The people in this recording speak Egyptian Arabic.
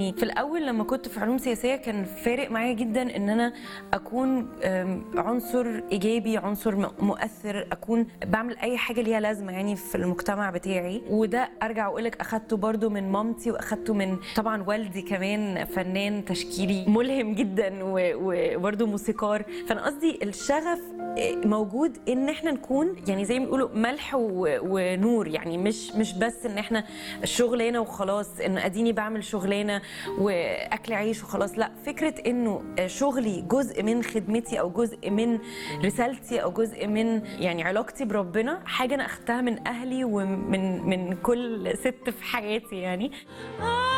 يعني في الاول لما كنت في علوم سياسيه كان فارق معايا جدا ان انا اكون أم، عنصر ايجابي عنصر م- مؤثر اكون بعمل اي حاجه ليها لازمه يعني في المجتمع بتاعي وده ارجع واقول لك اخدته برضو من مامتي واخدته من طبعا والدي كمان فنان تشكيلي ملهم جدا و- وبرضو موسيقار فانا قصدي الشغف موجود ان احنا نكون يعني زي ما بيقولوا ملح و- ونور يعني مش مش بس ان احنا شغلانه وخلاص ان اديني بعمل شغلانه واكل عيش وخلاص لا فكره انه شغلي جزء من خدمتي او جزء من رسالتي او جزء من يعني علاقتي بربنا حاجه انا اخدتها من اهلي ومن من كل ست في حياتي يعني